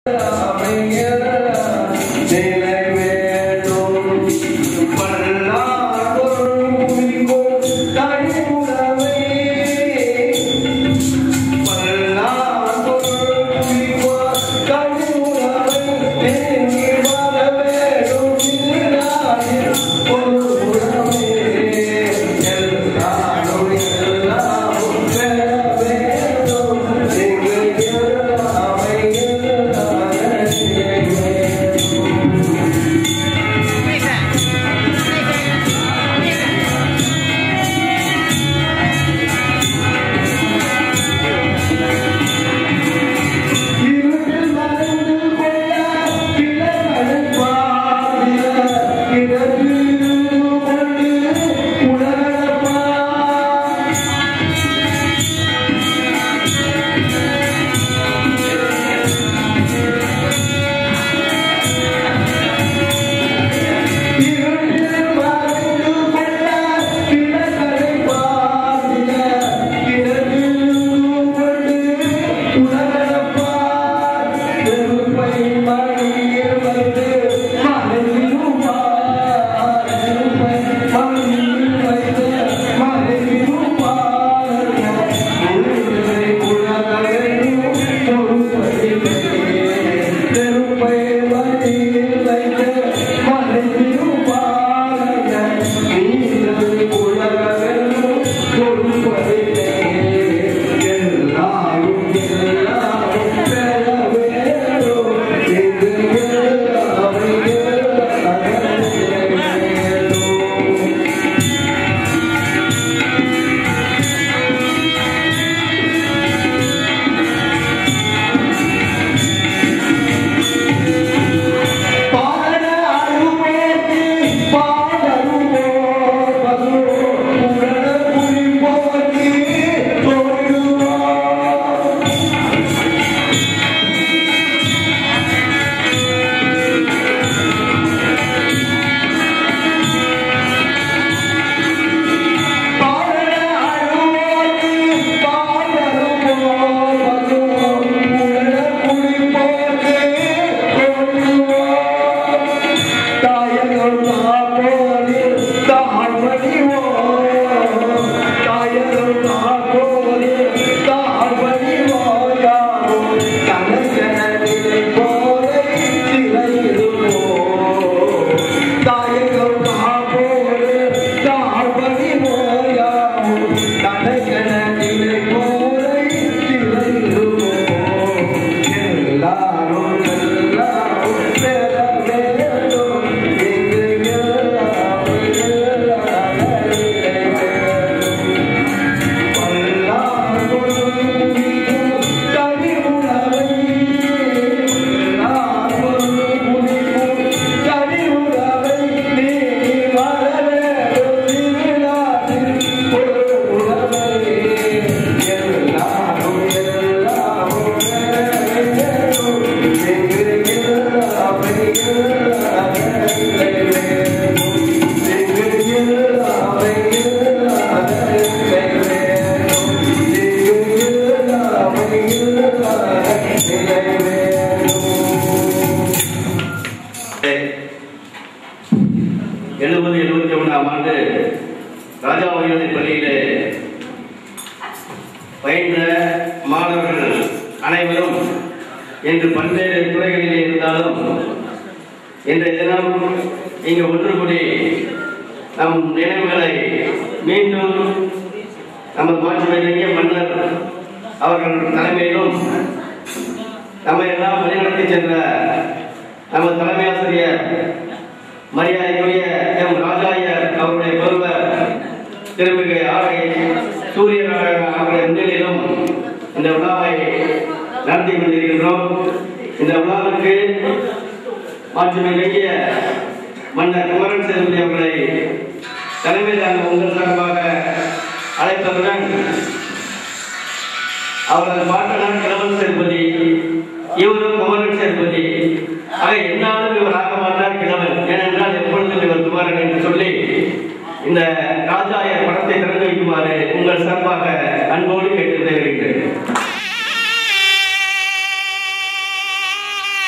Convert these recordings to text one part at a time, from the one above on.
எழுபது எழுபத்தி ஒன்றாம் ஆண்டு ராஜா உயர்நிலை பள்ளியிலே பயின்ற மாணவர்கள் அனைவரும் இன்று பல்வேறு துறைகளிலே இருந்தாலும் இன்றைய தினம் இங்கு ஒன்று கூடி நம் நினைவுகளை மீண்டும் நமது மாற்றுவதற்கே மன்னர் அவர்கள் தலைமையிலும் நம்மை எல்லாம் வழிநடத்தி சென்ற நமது தலைமை ஆசிரியர் மரியாதைக்குரிய எம் ராஜாயர் அவருடைய பெருவர் திருமிகு ஆரை சூரியநாராயணன் அவருடைய முன்னிலையிலும் இந்த விழாவை நடத்தி கொண்டிருக்கின்றோம் இந்த விழாவிற்கு மாற்றுமிக்க மன்னர் குமரன் சேதுபதி அவர்களை தலைமை தாங்க உங்கள் சார்பாக அழைத்ததுடன் அவரது பாட்டனார் கிழவன் சேதுபதி இவரும் குமரன் சேதுபதி ஆக என்னாலும் இவர் ஆக மாட்டார் கிழவன் ஏனென்றால் எப்பொழுதும் இவர் குமரன் என்று சொல்லி இந்த ராஜாயர் படத்தை திறந்து வைக்குமாறு உங்கள் சார்பாக அன்போடு கேட்டு வருகிறேன்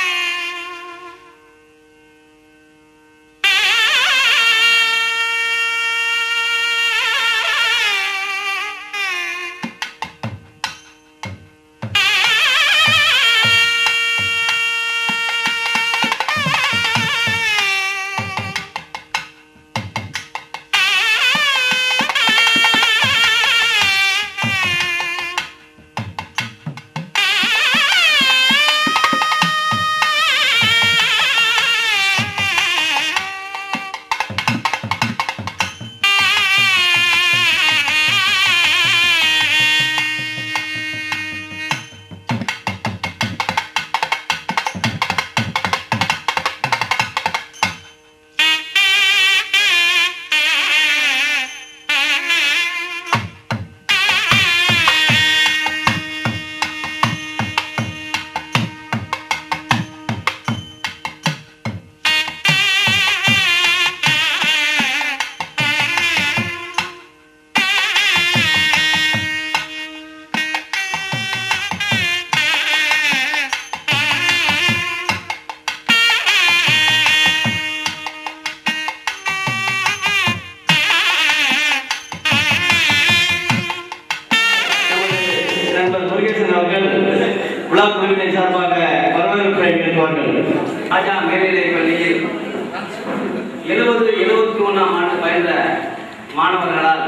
சிறப்புரை நிகழ்த்துவார்கள் ராஜா மேல்நிலைப் பள்ளியில் எழுபது எழுபத்தி ஒன்றாம் ஆண்டு பயின்ற மாணவர்களால்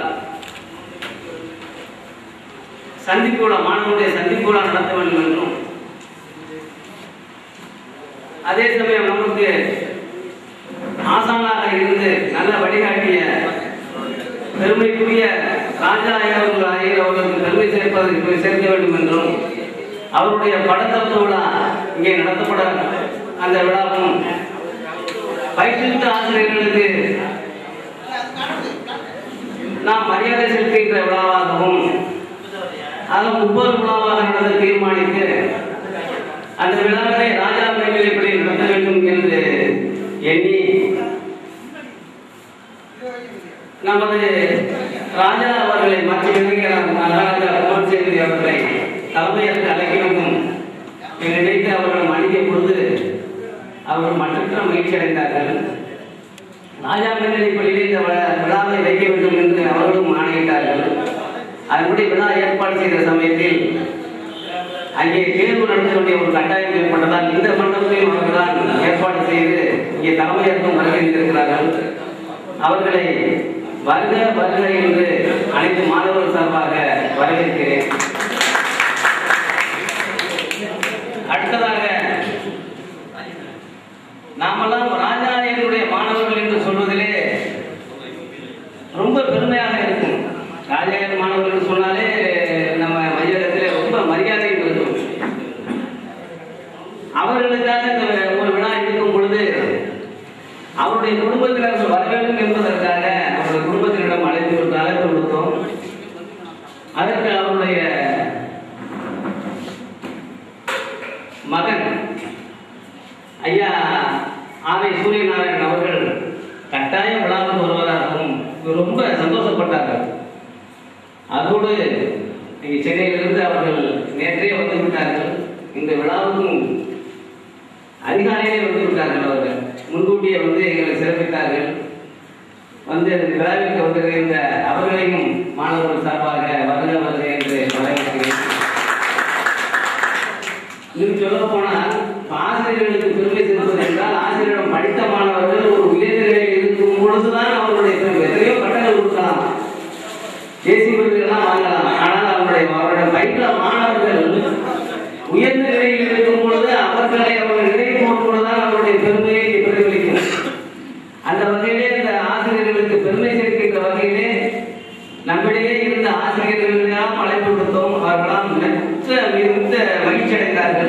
சந்திப்புவிழா மாணவருடைய சந்திப்புவிழா நடத்த வேண்டும் என்றும் அதே சமயம் நமக்கு ஆசானாக இருந்து நல்ல வழிகாட்டிய பெருமைக்குரிய ராஜா ஐயர்கள் ஐயர் அவர்களுக்கு பெருமை சேர்ப்பதற்கு போய் சேர்க்க வேண்டும் என்றும் அவருடைய படத்தப்பு விழா இங்கே நடத்தப்பட அந்த விழாவும் பயிற்றுவித்த ஆசிரியர்களுக்கு நாம் மரியாதை செலுத்துகின்ற விழாவாகவும் அது முப்பது விழாவாக நடத்த தீர்மானித்து அந்த விழாவை ராஜா மேல்நிலைப்படி நடத்த வேண்டும் என்று எண்ணி நமது ராஜா அவர்களை மற்ற நகராஜா குமாரசேகரி அவர்களை தலைமையேற்று அழைக்க வேண்டும் என்று நினைத்து அவர்கள் மன்னிக்க பொழுது அவர்கள் மற்றற்ற மகிழ்ச்சி அடைந்தார்கள் ராஜா மேல்நிலை பள்ளியில் இந்த விழா- விழாவை வைக்க வேண்டும் என்று அவர்களும் ஆணையிட்டார்கள் அதன்படி விழா ஏற்பாடு செய்த சமயத்தில் அங்கே தேர்வு நடத்த வேண்டிய ஒரு கட்டாயம் ஏற்பட்டதால் இந்த மண்டபத்தையும் அவர்கள்தான் ஏற்பாடு செய்து இங்கே தலைமையேற்கும் வருகின்றிருக்கிறார்கள் அவர்களை வருக வருக என்று அனைத்து மாணவர்கள் சார்பாக வரவேற்கிறேன் அடுத்ததாக நாமெல்லாம் ராஜாயனுடைய மாணவர்கள் என்று சொல்வதிலே ரொம்ப பெருமையாக இருக்கும் ராஜாயன் மாணவர்கள் என்று சொன்னாலே நம்ம மையகத்திலே ரொம்ப மரியாதை இருக்கும் அவர்களுக்காக இந்த ஒரு விழா இருக்கும் பொழுது அவருடைய குடும்பத்தினர் வர வேண்டும் என்பதற்காக அவருடைய குடும்பத்தினரிடம் அழைத்து கொடுத்து அழைப்பு கொடுத்தோம் அதற்கு அவருடைய மகன் ஐயா ஆரை சூரியநாராயணன் அவர்கள் கட்டாயம் விழாவுக்கு வருவதாகவும் இவர் ரொம்ப சந்தோஷப்பட்டார்கள் அதோடு இங்கே சென்னையிலிருந்து அவர்கள் நேற்றே வந்து விட்டார்கள் இந்த விழாவுக்கும் அதிகாலையிலே வந்து விட்டார்கள் அவர்கள் முன்கூட்டியே வந்து எங்களை சிறப்பித்தார்கள் வந்து இந்த விழாவிற்கு வந்திருந்த அவர்களையும் மாணவர்கள் சார்பாக வருக வருக என்று வரவேற்கிறேன் இன்னும் சொல்ல போனால் ஆசிரியர்களுக்கு பெருமை சேர்ப்பது என்றால் ஆசிரியரிடம் படித்த மாணவர்கள் ஒரு உயர்ந்த நிலையில் இருக்கும் பொழுதுதான் அவர்களுடைய பெருமை எத்தனையோ பட்டங்கள் கொடுக்கலாம் தேசிய விருதுகள்லாம் வாங்கலாம் ஆனால் அவருடைய அவருடைய பயின்ற மாணவர்கள் உயர்ந்த நிலையில் இருக்கும் பொழுது அவர்களை அவர்கள் நினைவு பொழுதுதான் அவருடைய பெருமையை பிரதிபலிக்கும் அந்த வகையிலே இந்த ஆசிரியர்களுக்கு பெருமை சேர்க்கின்ற வகையிலே நம்மிடையே இருந்த ஆசிரியர்களெல்லாம் அழைப்பு கொடுத்தோம் அவர்களாம் மெத்த மிகுந்த மகிழ்ச்சி அடைந்தார்கள்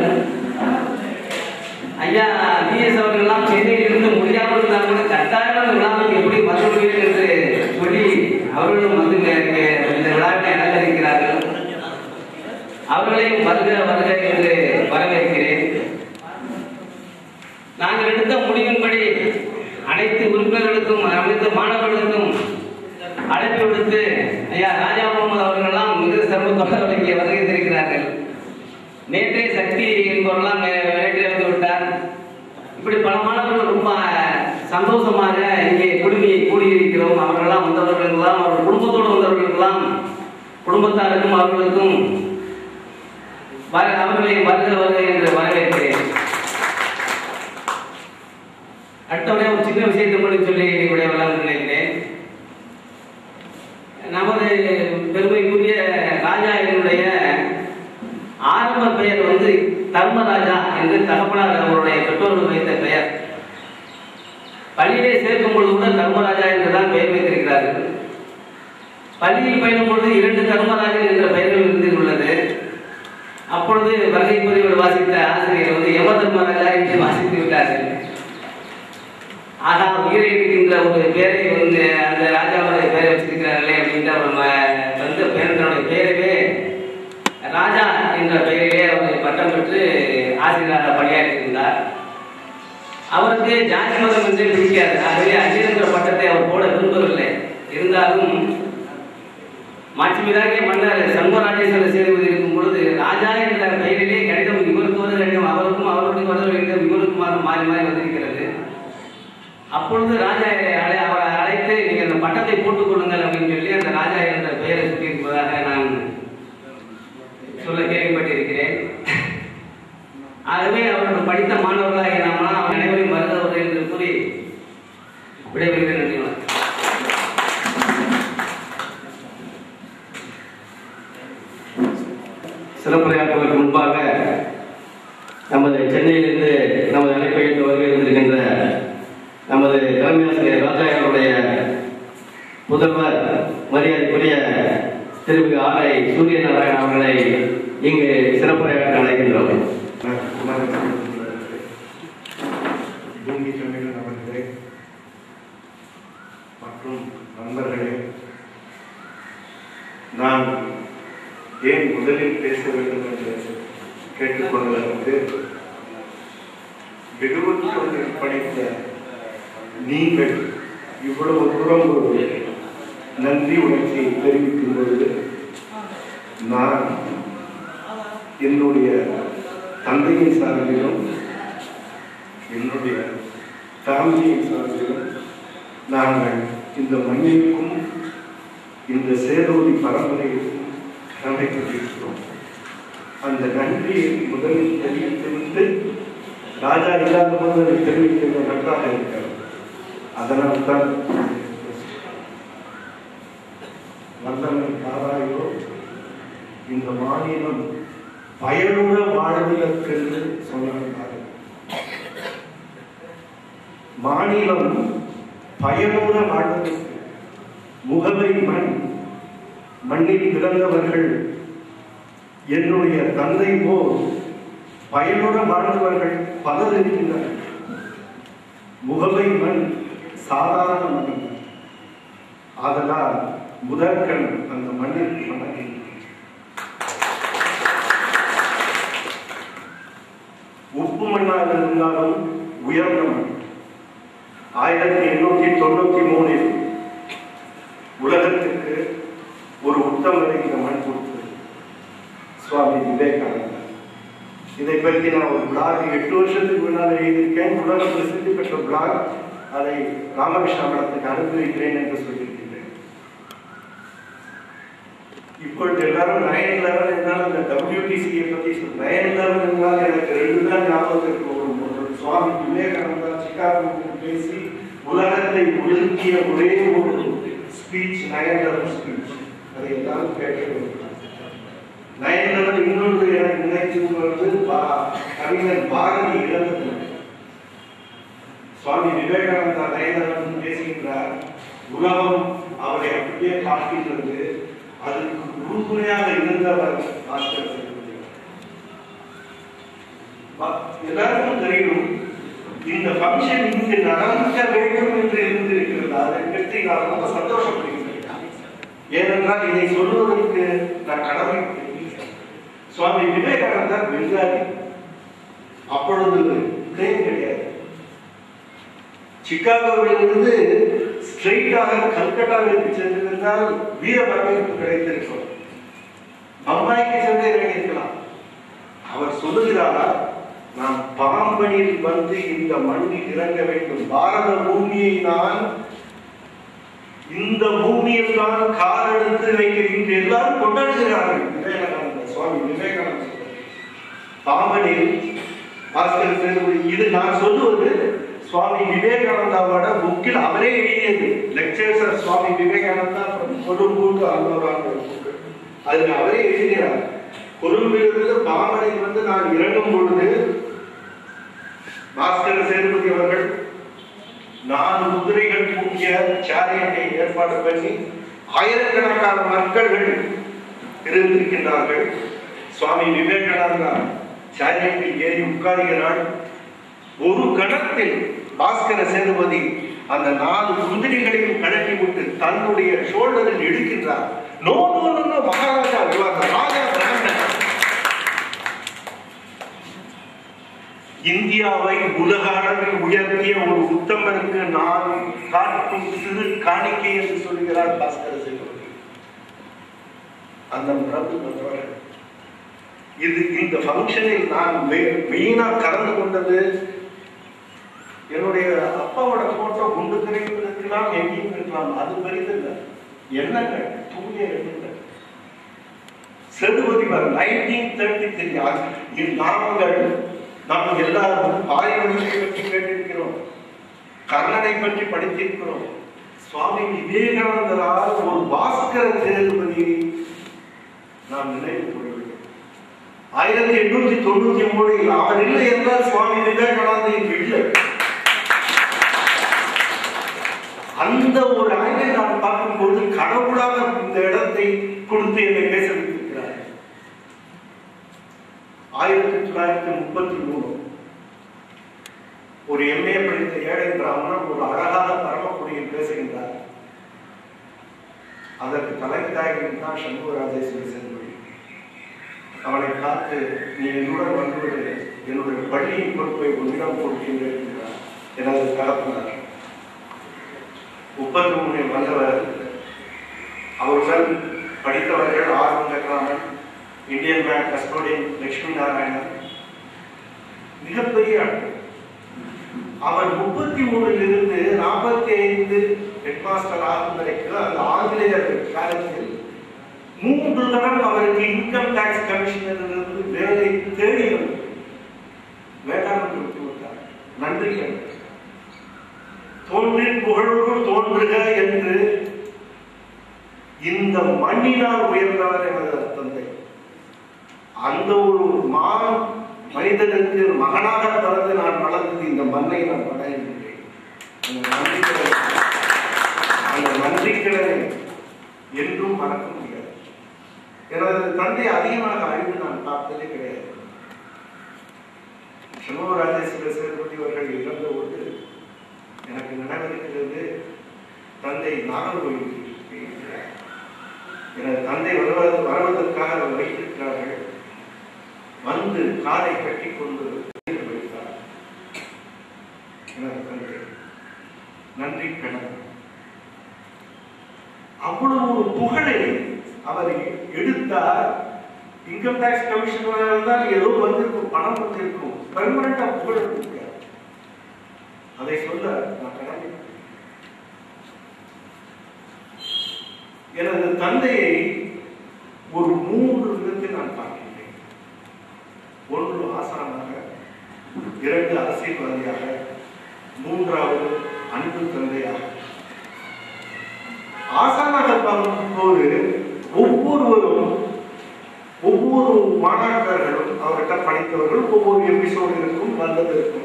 ஐயா பிஎஸ் அவர்கள்லாம் சென்னையில் இருந்து முடியாமல் இருந்தார்கள் கட்டாயம் அந்த விழாவில் எப்படி மறுபடியும் என்று சொல்லி அவர்களும் வந்து இங்க- இங்க இந்த விழாவினை அலங்கரிக்கிறார்கள் அவர்களையும் வருக வருக என்று வரவேற்கிறேன் நாங்கள் எடுத்த முடிவின்படி அனைத்து உறுப்பினர்களுக்கும் அனைத்து மாணவர்களுக்கும் அழைப்பு விடுத்து ஐயா ராஜா முகமது அவர்களெல்லாம் மிக சிரமத்தோடு இங்கே வருகை தருகிறார்கள் நேற்றே சக்தி என்பவரெல்லாம் மே- நேற்றே வந்து விட்டார் இப்படி பல மாணவர்கள் ரொம்ப சந்தோஷமாக இங்கே குழுமி கூடியிருக்கிறோம் அவர்களெல்லாம் வந்தவர்களுக்கெல்லாம் அவர்கள் குடும்பத்தோடு வந்தவர்களுக்கெல்லாம் குடும்பத்தாருக்கும் அவர்களுக்கும் வர அவர்களை வருக வருக என்று வரவேற்கிறேன் அடுத்தவரை ஒரு சின்ன விஷயத்தை மட்டும் சொல்லி என்னுடைய வளர்ந்து நினைக்கிறேன் நமது பெருமைக்குரிய ராஜா என்னுடைய ஆரம்ப பெயர் வந்து தர்மராஜா என்று தகப்பனார் அவருடைய பெற்றோர்கள் வைத்த பெயர் பள்ளியிலே சேர்க்கும் பொழுது கூட தர்மராஜா என்றுதான் பெயர் வைத்திருக்கிறார்கள் பள்ளியில் பயிலும் பொழுது இரண்டு தர்மராஜன் என்ற பெயர்கள் இருந்து உள்ளது அப்பொழுது வருகை பதிவுகள் வாசித்த ஆசிரியர் வந்து யம தர்மராஜா என்று வாசித்து விட்டார்கள் ஆனா உயிரை இருக்கின்ற ஒரு பேரை வந்து அந்த ராஜாவுடைய பெயரை வச்சிருக்கிறார்களே அப்படின்ற அவர் ம- வந்து பேரனுடைய பெயரவே ராஜா என்ற பெயரிலே அவர் பட்டம் பெற்று ஆசிரியராக பணியாற்றியிருந்தார் அவருக்கு ஜாதி மதம் என்று பிடிக்காது ஆகவே அஜீர் என்ற பட்டத்தை அவர் போட விரும்பவில்லை இருந்தாலும் மாட்சிமிதாகிய மன்னர் சண்முகராஜேஸ்வர சேதுபதி இருக்கும் பொழுது ராஜா என்ற பெயரிலே கடிதம் இவருக்கு வருது கடிதம் அவருக்கும் அவருடைய வருது கடிதம் இவருக்குமாக மாறி மாறி வந்திருக்கிறது அப்பொழுது ராஜா அழை அவரை அழைத்து நீங்க அந்த பட்டத்தை போட்டுக் கொள்ளுங்கள் அப்படின்னு சொல்லி அந்த ராஜா என்ற பெயரை சுட்டியிருப்பதாக நான் சொல்ல கேள்விப்பட்டிருக்கிறேன் ஆகவே அவர்கள் படித்த படித்த மாணவர்களாகிய நாமெல்லாம் அனைவரையும் வருகிறவர்கள் என்று கூறி விடைபெறுகிறேன் நன்றி வணக்கம் சிறப்புரையாற்றுவதற்கு முன்பாக நமது சென்னையிலிருந்து நமது அழைப்பை ஏற்று வருகை இருந்திருக்கின்ற நமது தலைமையாசிரியர் ராஜா அவருடைய முதல்வர் மரியாதைக்குரிய திருமிகு ஆலை சூரிய நாராயணன் அவர்களை இங்கு சிறப்புரையாற்ற அழைக்கின்றோம் பூமி தமிழன் அவர்களே மற்றும் நண்பர்களே நான் ஏன் முதலில் பேச வேண்டும் என்று கேட்டுக்கொள்வதற்கு எழுபத்தொன்னில் படித்த நீங்கள் இவ்வளவு தூரம் ஒரு நன்றி உணர்ச்சியை தெரிவிக்கும் பொழுது நான் என்னுடைய தந்தையின் சார்பிலும் என்னுடைய ஃபேமிலியின் சார்பிலும் நாங்கள் இந்த மண்ணிற்கும் இந்த சேதோதி பரம்பரைக்கும் கடமைப்பட்டிருக்கிறோம் அந்த நன்றியை முதலில் தெரிவித்துவிட்டு ராஜா இல்லாத போது அதை தெரிவிக்கிறது நன்றாக இருக்கிறது அதனால் தான் வல்லவன் காராயோ இந்த மாநிலம் பயனுள்ள வாழ்வதற்கென்று சொன்னார்கள் மாநிலம் பயனுள்ள வாழ்வதற்கு முகவை மண் மண்ணில் பிறந்தவர்கள் என்னுடைய தந்தை போல் பயனுள்ள வாழ்ந்தவர்கள் பலர் இருக்கின்றனர் முகவை மண் சாதாரண மண் ஆதலால் முதற்கண் அந்த மண்ணிற்கு வணங்குகிறேன் உப்பு மண்ணாக இருந்தாலும் உயர்ந்த மண் ஆயிரத்தி எண்ணூத்தி தொண்ணூத்தி மூணில் உலகத்துக்கு ஒரு உத்தமரை இந்த மண் கொடுத்தது சுவாமி விவேகானந்தர் இதை பற்றி நான் ஒரு பிளாக் எட்டு வருஷத்துக்கு முன்னால் எழுதியிருக்கேன் உலக பிரசித்தி பெற்ற பிளாக் அதை ராமகிருஷ்ண மடத்துக்கு அனுப்பி வைக்கிறேன் என்று சொல்லியிருக்கிறேன் இப்பொழுது எல்லாரும் நயன் லெவன் என்றால் அந்த டபிள்யூடிசியை பற்றி சொல் நயன் லெவன் என்றால் எனக்கு ரெண்டு தான் ஞாபகத்திற்கு வரும் ஒரு சுவாமி விவேகானந்தர் சிகாகோவில் பேசி உலகத்தை உலுக்கிய ஒரே ஒரு ஸ்பீச் நயன் லெவன் ஸ்பீச் அதை எல்லாரும் கேட்க நயன் லெவன் இன்னொன்று எனக்கு நினைச்சு வருவது பா- கவிஞர் பாரதி இழந்தது சுவாமி விவேகானந்தா நயன் லெவன் பேசுகின்றார் உலகம் அவரை அப்படியே பார்க்கின்றது அதுக்கு உறுதுணையாக இருந்தவர் மாஸ்டர் செல்வமணி. ப- எல்லாருக்கும் தெரியும் இந்த ஃபங்க்ஷன் இங்கு நடக்க வேண்டும் என்று இருந்திருக்கிறது அதை பற்றி நான் ரொம்ப சந்தோஷப்படுகிறேன் ஏனென்றால் இதை சொல்வதற்கு நான் கடமை சுவாமி விவேகானந்தர் பெங்காலி அப்பொழுது ட்ரெயின் கிடையாது சிக்காகோவிலிருந்து ஸ்ட்ரெயிட்டாக கல்கட்டாவிற்கு சென்றிருந்தால் வீர வரவேற்பு கிடைத்திருக்கும் பம்பாய்க்கு சென்று இறங்கியிருக்கலாம் அவர் சொல்லுகிறார் நான் பாம்பனில் வந்து இந்த மண்ணில் இறங்க வேண்டும் பாரத பூமியை நான் இந்த பூமியில் தான் கால் எடுத்து வைக்கிறேன் எல்லாரும் கொண்டாடுகிறார்கள் விவேகானந்தர் சுவாமி விவேகானந்தர் பாம்பனில் பாஸ்கர் சேதுபதி இது நான் சொல்லுவது சுவாமி விவேகானந்தாவோட புக்கில் அவரே எழுதியது லெக்சர்ஸ் சுவாமி விவேகானந்தா கொடும்பூட்டு அன்னோராங்க அதில் அவரே எழுதுகிறார் கொழும்பிலிருந்து பாம்பனில் வந்து நான் இறங்கும் பொழுது பாஸ்கர் சேதுபதி அவர்கள் நாலு குதிரைகள் கூடிய சாரியட்டை ஏற்பாடு பண்ணி ஆயிரக்கணக்கான மக்கள்கள் இருந்திருக்கின்றார்கள் சுவாமி விவேகானந்தா சாரியட்டில் ஏறி உட்காருகிறார் ஒரு கணத்தில் பாஸ்கர சேதுபதி அந்த நாலு குதிரைகளையும் கழட்டி விட்டு தன்னுடைய ஷோல்டரில் எடுக்கின்றார் நோ நோ நோ, நோ மகாராஜா இவர் ராஜா பிராமணன் இந்தியாவை உலக அளவில் உயர்த்திய ஒரு உத்தமருக்கு நான் காட்டும் சிறு காணிக்கை என்று சொல்கிறார் பாஸ்கர சேதுபதி அந்த பிரபு பெற்றவர்கள் இது இந்த ஃபங்க்ஷனில் நான் மெயினா கலந்து கொண்டது என்னுடைய அப்பாவோட போட்டோ குண்டு திரையில் இருக்கலாம் எங்கேயும் இருக்கலாம் அது பெரிதில்லை எண்ணங்கள் தூய எண்ணங்கள் செதுபதி நைன்டீன் தேர்ட்டி த்ரீ நாங்கள் நாம் எல்லாரும் பாரிவனத்தை பற்றி கேட்டிருக்கிறோம் கர்ணனை பற்றி படித்திருக்கிறோம் சுவாமி விவேகானந்தரால் ஒரு பாஸ்கர சேதுபதியை நாம் நினைவு கொள்ள வேண்டும் ஆயிரத்தி எண்ணூத்தி தொண்ணூத்தி மூணில் அவர் இல்லை என்றால் சுவாமி விவேகானந்தர் இங்கு இல்லை அந்த ஒரு ஆய்வை நான் பார்க்கும்போது கடவுளாக இந்த இடத்தை கொடுத்து என்னை பேச வைத்திருக்கிறார் ஆயிரத்தி தொள்ளாயிரத்தி முப்பத்தி மூணு ஒரு எம்ஏ படித்த ஏழை பிராமணன் ஒரு அழகான பரமக்குடியில் பேசுகின்றார் அதற்கு தலைத்தாயகன் தான் சண்முகராஜேஸ்வரி செல்வழி அவனை பார்த்து நீ என்னுடன் வந்துவிடு என்னுடைய பள்ளியின் பொறுப்பை உன்னிடம் கொடுக்கின்றேன் என்றார் எனது தகப்பனார் முப்பத்தி மூணில் வந்தவர் அவருடன் படித்தவர்கள் R Venkatraman Indian bank custodian Lakshmi Narayanan மிகப்பெரிய ஆட்கள் அவர் முப்பத்தி மூணில் இருந்து நாற்பத்தி ஐந்து ஹெட்மாஸ்டர் ஆகும் வரைக்கும் அந்த ஆங்கிலேயர் காலத்தில் மூன்று தரம் அவருக்கு இன்கம் டாக்ஸ் கமிஷனரிலிருந்து வேலை தேடி வந்தது வேண்டாம் என்று விட்டுவிட்டார் நன்றி என்று தோன்றின் புகழோடு தோன்றுக என்று இந்த மண்ணினால் உயர்ந்தவர் எனது தந்தை அந்த ஒரு மா மனிதனுக்கு மகனாக பிறந்து நான் வளர்ந்து இந்த மண்ணை நான் வளர்கின்றேன் அந்த நன்றிக்கடனை அந்த நன்றிக்கடனை என்றும் மறக்க முடியாது எனது தந்தை அதிகமாக அறிவு நான் பார்த்ததே கிடையாது சண்முகராஜேஸ்வர சேதுபதி அவர்கள் இறந்தபோது எனக்கு நினைவிருக்கிறது தந்தை நாகர்கோயில் இருக்கிறார் எனது தந்தை வருவது வருவதற்காக அவர் வைத்திருக்கிறார்கள் வந்து காலை கட்டி கொண்டு வைத்தார் எனது தந்தை நன்றி கணக்கு அவ்வளவு ஒரு புகழை அவர் எடுத்தார் இன்கம் டாக்ஸ் கமிஷனர் இருந்தால் ஏதோ வந்திருக்கும் பணம் வந்திருக்கும் பெர்மனண்டா புகழ் இருக்க அதை சொல்ல நான் கடமை எனது தந்தையை ஒரு மூன்று விதத்தில் நான் பார்க்கின்றேன் ஒன்று ஆசானாக இரண்டு அரசியல்வாதியாக மூன்றாவது அன்பு தந்தையாக ஆசானாக பார்க்கும்போது ஒவ்வொருவரும் ஒவ்வொரு மாணாக்கர்களும் அவர்கிட்ட படித்தவர்கள் ஒவ்வொரு எபிசோடு இருக்கும் நல்லது இருக்கும்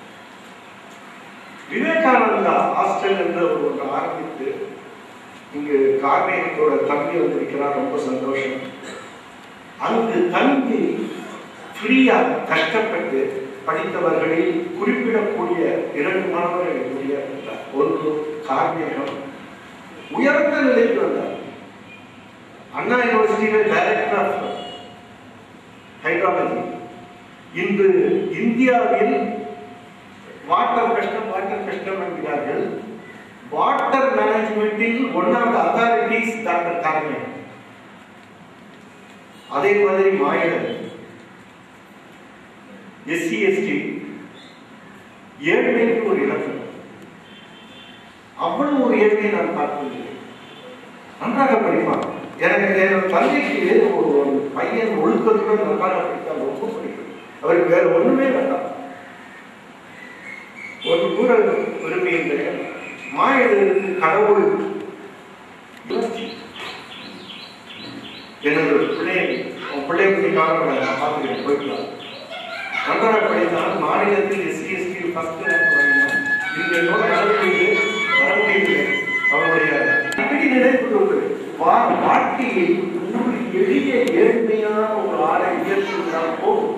விவேகானந்தா ஹாஸ்டல் என்ற ஒரு ஒன்று ஆரம்பித்து இங்கு கார்மேகத்தோட தம்பி வந்திருக்கிறார் ரொம்ப சந்தோஷம் அங்கு தங்கி ஃப்ரீயா கஷ்டப்பட்டு படித்தவர்களில் குறிப்பிடக்கூடிய இரண்டு மாணவர்கள் என்னுடைய ஒன்று கார்மேகம் உயர்ந்த நிலைக்கு வந்தார் அண்ணா யூனிவர்சிட்டியில் டைரக்டர் ஆஃப் ஹைட்ராலஜி இன்று இந்தியாவில் வாட்டர் கஷ்டம் வாட்டர் கஷ்டம் என்கிறார்கள் வாட்டர் மேனேஜ்மெண்டில் one of the authorities doctor கார்மே அதே மாதிரி மாயன் எஸ்சி எஸ்டி ஏழ்மைக்கு ஒரு இலக்கம் அவ்வளவு ஒரு ஏழ்மையை நான் பார்த்தது நன்றாக படிப்பான் எனக்கு என் தந்தைக்கு ஒரு ஒரு பையன் ஒழுக்கத்துடன் நன்றாக படித்தால் ரொம்ப பிடிக்கும் அவருக்கு வேற ஒண்ணுமே வேண்டாம் ஒரு கூற விரும்புகின்றேன் மாயனுக்கு கடவுள் எனது பிள்ளை உன் பிள்ளை பற்றி காலப்பட நான் பார்த்துக்கிறேன் போய்க்கலாம் நன்றாக படித்தால் மாநிலத்தில் எஸ்சி எஸ்டி ஃபர்ஸ்ட் ரேங்க் வாங்கினான் இந்த என்னோட நடவடிக்கை வர முடியவில்லை அவருடைய அடிக்கடி நினைப்பு கொண்டு வா வாழ்க்கையை ஒரு எளிய ஏழ்மையான ஒரு ஆளை உயர்த்தினால் போதும்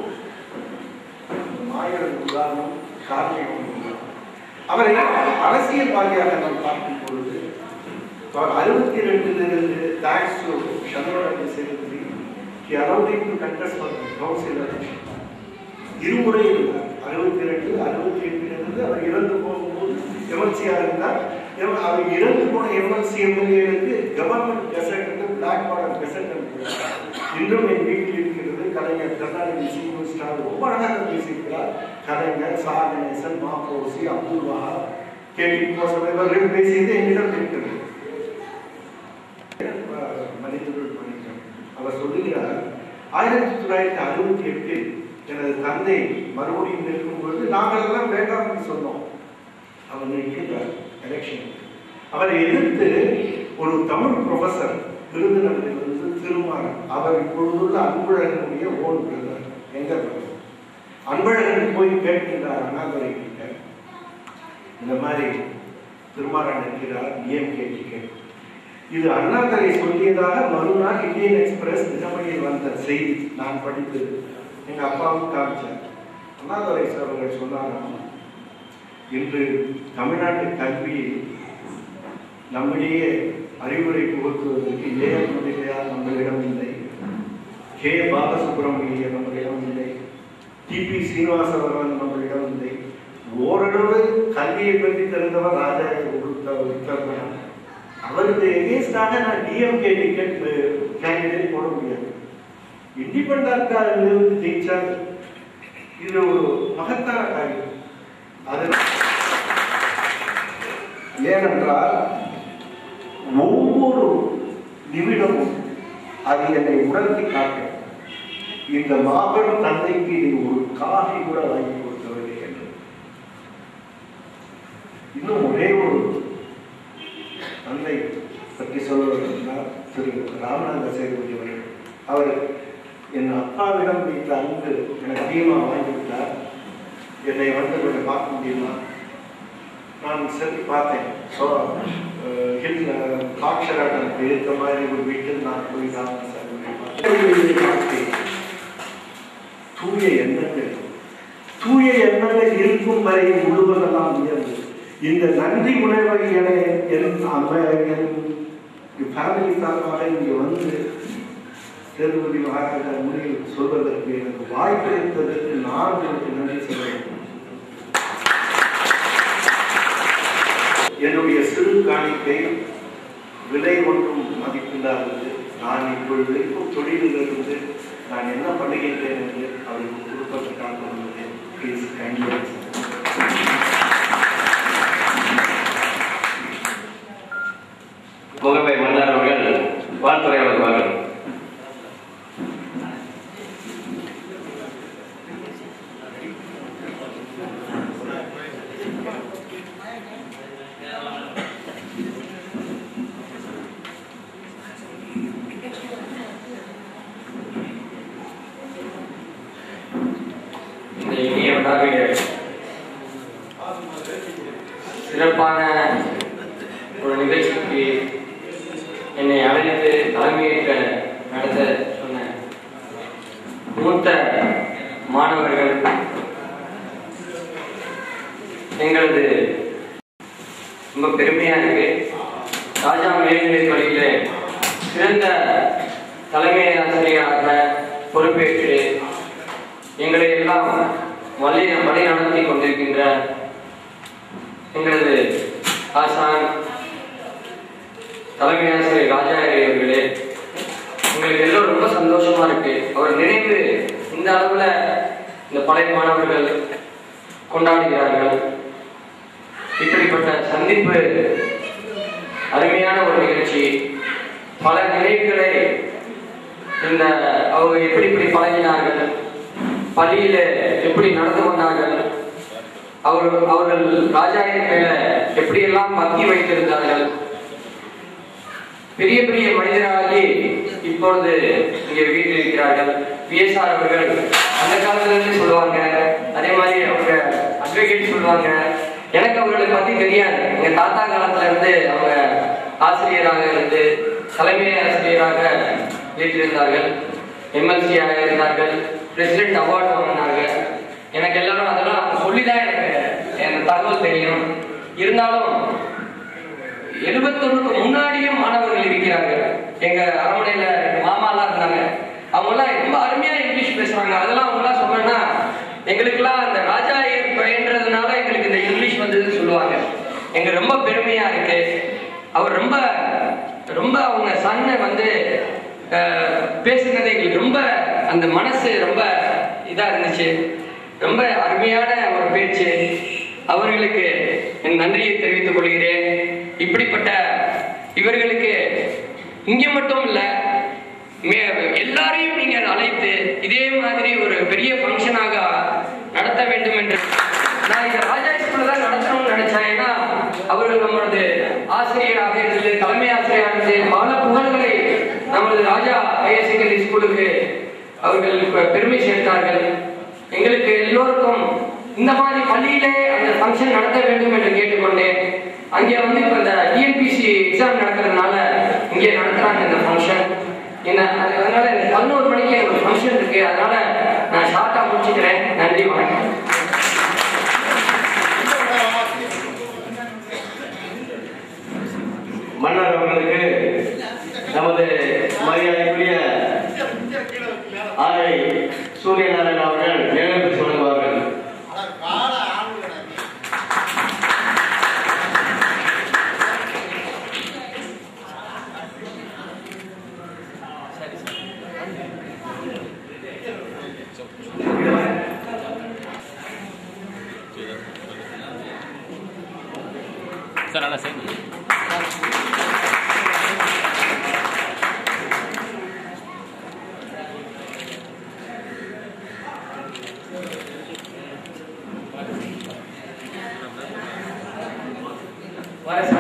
மாயன் உதாரணம் கார்மிகம் உதாரணம் அவரை அரசியல்வாதியாக நாம் பார்க்கும் பொழுது அறுபத்தி ரெண்டிலிருந்து thanks to Chandrababu Sethupathi he allowed him to contest for the council election. இருமுறை இருந்தார் அறுபத்தி ரெண்டு அறுபத்தி எட்டிலிருந்து அவர் இறந்து போகும்போது எம்எல்சியா இருந்தார் எம்- அவர் இறந்து போன எம்எல்சி எம்எல்ஏகளுக்கு government gazette black border gazette அனுப்பினார் இன்றும் என் வீட்டில் இருக்கிறது கலைஞர் கருணாநிதி சீனியர் ஸ்டார் ரொம்ப அழகாக பேசியிருக்கிறார் கலைஞர் சா கணேசன் மாப்போசி அப்துல் வஹாப் கேடி கோசம் இவர்கள் பேசியது என்னிடம் இருக்கிறது மனிதர்கள் மனிதன் அவர் சொல்லுகிறார் ஆயிரத்தி தொள்ளாயிரத்தி அறுபத்தி எட்டில் எனது தந்தை மறுபடியும் நிற்கும்போது நாங்கள் எல்லாம் வேண்டாம்னு சொன்னோம் அவர் நிற்கிறார் எலெக்ஷன் அவரை எதிர்த்து ஒரு தமிழ் ப்ரொஃபசர் விருதுநகரிலிருந்து திருமாறன் அவர் இப்பொழுதுள்ள அன்பழகனுடைய ஓன் பிரதர் எங்க பிரதர் அன்பழகன் போய் கேட்கின்றார் அண்ணாதுரை கிட்ட இந்த மாதிரி திருமாறன் இருக்கிறார் டிஎம்கே டிக்கெட் இது அண்ணாதுரை சொல்லியதாக மறுநாள் இந்தியன் எக்ஸ்பிரஸ் தினமணியில் வந்த செய்தி நான் படித்து எங்க அப்பாவும் காமிச்சார் அண்ணாதுரை சார் அவர்கள் சொன்னாராம் இன்று தமிழ்நாட்டு கல்வியில் நம்மிடையே அறிவுரை புகுத்துவதற்கு ஏஎம் முதலியார் நம்மளிடம் இல்லை கே பாலசுப்ரமணியன் நம்மளிடம் இல்லை டிபி சீனிவாசவரன் நம்மளிடம் இல்லை ஓரளவு கல்வியை பற்றி தெரிந்தவர் ராஜா உத்தரவன் அவருக்கு எகேன்ஸ்டாக நான் டிஎம்கே டிக்கெட் கேண்டிடேட் போட முடியாது இண்டிபெண்டா இருந்து ஜெயிச்சால் இது ஒரு மகத்தான காரியம் அது ஏனென்றால் ஒவ்வொரு நிமிடமும் அது என்னை உணர்த்தி காட்டும் இந்த மாபெரும் தந்தைக்கு நீ ஒரு காஃபி கூட வாங்கி கொடுக்கவில்லை என்று இன்னும் ஒரே ஒரு தந்தை பற்றி சொல்வதென்றால் திரு ராமநாத சேதுபதி அவர்கள் அவர் என் அப்பாவிடம் வைத்த அன்பு எனக்கு அதிகமாக வாங்கிவிட்டார் என்னை வந்து கொஞ்சம் பார்க்க முடியுமா நான் சரி பார்த்தேன் ஸோ ஹில் காட்சராட்டனுக்கு இருக்க மாதிரி ஒரு வீட்டில் நான் போய் நான் பார்த்தேன் தூய எண்ணங்கள் தூய எண்ணங்கள் இருக்கும் வரை முழுவதெல்லாம் உயர்வு இந்த நன்றி உணர்வை என என் அம்மா என் ஃபேமிலி சார்பாக இங்கே வந்து திருப்பதி மகாராஜா முறையில் சொல்வதற்கு எனக்கு வாய்ப்பளித்ததற்கு நான் உங்களுக்கு நன்றி சொல்ல வேண்டும் என்னுடைய சிறு காணிக்கை விலை ஒன்றும் மதிப்பில்லாதது நான் இப்பொழுது இருக்கும் தொழிலிலிருந்து நான் என்ன பண்ணுகின்றேன் என்று அவருக்கு கொடுப்பதற்காக வந்தது ப்ளீஸ் கைண்ட்லி முகமை மன்னர் அவர்கள் வாழ்த்துறை வருவார்கள் இந்த இனிய விழாவிலே சிறப்பான ஒரு நிகழ்ச்சிக்கு என்னை அழைத்து தலைமையேற்ற நடத்த சொன்ன மூத்த மாணவர்கள் எங்களது ரொம்ப பெருமையா இருக்கு ராஜா மேல்நிலைப் பள்ளியில சிறந்த தலைமை ஆசிரியராக பொறுப்பேற்று எங்களை எல்லாம் வழி வழி நடத்தி கொண்டிருக்கின்ற எங்களது ஆசான் தலைமை ஆசிரியர் ராஜாரி அவர்களே எங்களுக்கு எல்லாம் ரொம்ப சந்தோஷமா இருக்கு அவர் நினைவு இந்த அளவுல இந்த பழைய மாணவர்கள் கொண்டாடுகிறார்கள் இப்படிப்பட்ட சந்திப்பு அருமையான ஒரு நிகழ்ச்சி பல நினைவுகளை இந்த அவங்க எப்படி இப்படி பழகினார்கள் பள்ளியில எப்படி நடந்து கொண்டார்கள் அவர்கள் அவர்கள் ராஜாவின் மேல எப்படியெல்லாம் பக்தி வைத்திருந்தார்கள் பெரிய பெரிய மனிதராகி இப்பொழுது இங்கே வீட்டில் இருக்கிறார்கள் பிஎஸ்ஆர் அவர்கள் அந்த காலத்துல இருந்து சொல்லுவாங்க அதே மாதிரி அவங்க அட்வொகேட் சொல்லுவாங்க எனக்கு அவர்களை பத்தி தெரியாது எங்க தாத்தா காலத்துல இருந்து அவங்க ஆசிரியராக இருந்து தலைமை ஆசிரியராக வீட்டிருந்தார்கள் எம்எல்சியாக இருந்தார்கள் பிரசிடென்ட் அவார்டு வாங்கினாங்க எனக்கு எல்லாரும் அதெல்லாம் அவங்க சொல்லிதான் எனக்கு எனக்கு தகவல் தெரியும் இருந்தாலும் எழுபத்தொன்னுக்கு முன்னாடியும் மாணவர்கள் இருக்கிறார்கள் எங்க அரண்மனையில ரெண்டு மாமாலாம் இருந்தாங்க அவங்க எல்லாம் ரொம்ப அருமையா இங்கிலீஷ் பேசுறாங்க அதெல்லாம் அவங்க எல்லாம் சொன்னா எங்களுக்கெல்லாம் அந்த ராஜா ஐயர் பயின்றதுனால எங்களுக்கு இந்த இங்கிலீஷ் வந்ததுன்னு சொல்லுவாங்க எங்க ரொம்ப பெருமையா இருக்கு அவர் ரொம்ப ரொம்ப அவங்க சன்னை வந்து அஹ், பேசுனது எங்களுக்கு ரொம்ப அந்த மனசு ரொம்ப இதா இருந்துச்சு ரொம்ப அருமையான ஒரு பேச்சு அவர்களுக்கு என் நன்றியை தெரிவித்துக் கொள்கிறேன் இப்படிப்பட்ட இவர்களுக்கு இங்க மட்டும் இல்ல மே- எல்லாரையும் நீங்கள் அழைத்து இதே மாதிரி ஒரு பெரிய ஃபங்க்ஷனாக நடத்த வேண்டும் என்று நான் இந்த ராஜா ஸ்கூல்ல தான் நடத்தணும்னு நினைச்சேன் ஏன்னா அவர்கள் நம்மளது ஆசிரியராக இருந்து தலைமை ஆசிரியராக இருந்து பல புகழ்களை நமது ராஜா ஹையர் செகண்டரி ஸ்கூலுக்கு அவர்கள் பெ- பெருமை சேர்த்தார்கள் எங்களுக்கு எல்லோருக்கும் இந்த மாதிரி பள்ளியிலே அந்த ஃபங்க்ஷன் நடத்த வேண்டும் என்று கேட்டுக்கொண்டேன் அங்கே வந்து இப்போ இந்த டிஎன்பிசி எக்ஸாம் நடக்கிறதுனால இங்கே நடத்துறாங்க இந்த ஃபங்க்ஷன் என்ன அது அதனால எனக்கு பதினோரு மணிக்கு எனக்கு ஃபங்க்ஷன் இருக்கு அதனால நான் ஷார்ட்டா முடிச்சுக்கிறேன் நன்றி வணக்கம் மன்னர் அவர்களுக்கு நமது மரியாதைக்குரிய ஆரை சூரியநாராயணன் அவர்கள் நினைவு சொல்லுவார்கள் சார் நல்லா சேர்ந்து வர